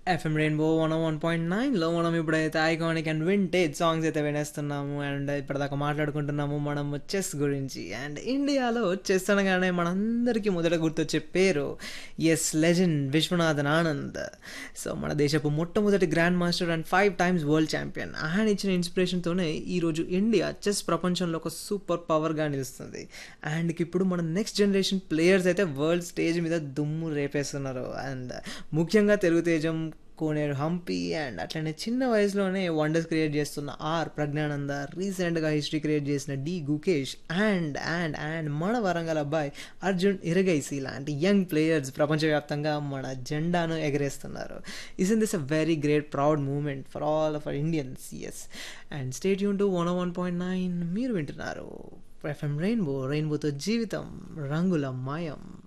FM rainbow one one point నైన్లో మనం ఇప్పుడైతే ఐకానిక్ అండ్ వింటేజ్ సాంగ్స్ అయితే వినేస్తున్నాము అండ్ ఇప్పటిదాకా మాట్లాడుకుంటున్నాము మనం చెస్ గురించి అండ్ ఇండియాలో చెస్ అనగానే మనందరికీ మొదట గుర్తొచ్చే పేరు as legend Viswanathan Anand so మన దేశపు మొట్టమొదటి grandmaster and five times world champion ఆయన ఇచ్చిన ఇన్స్పిరేషన్తోనే ఈరోజు ఇండియా చెస్ ప్రపంచంలో ఒక సూపర్ పవర్గా నిలుస్తుంది అండ్ ఇప్పుడు మన నెక్స్ట్ జనరేషన్ ప్లేయర్స్ అయితే వరల్డ్ స్టేజ్ మీద దుమ్ము రేపేస్తున్నారు అండ్ ముఖ్యంగా తెలుగు తేజం కోనేరు హంపి అండ్ అట్లనే చిన్న వయసులోనే వండర్స్ క్రియేట్ చేస్తున్న ఆర్ ప్రజ్ఞానంద రీసెంట్గా హిస్టరీ క్రియేట్ చేసిన D Gukesh and and and మన వరంగల్ అబ్బాయి అర్జున్ ఇరగైసి లాంటి యంగ్ ప్లేయర్స్ ప్రపంచవ్యాప్తంగా మన జెండాను ఎగరేస్తున్నారు is in this a very great proud moment for all of our Indians as and stay యూన్ to one one point nine మీరు వింటున్నారు ఎఫ్ఎం రెయిన్బో రెయిన్బోతో జీవితం రంగుల మాయం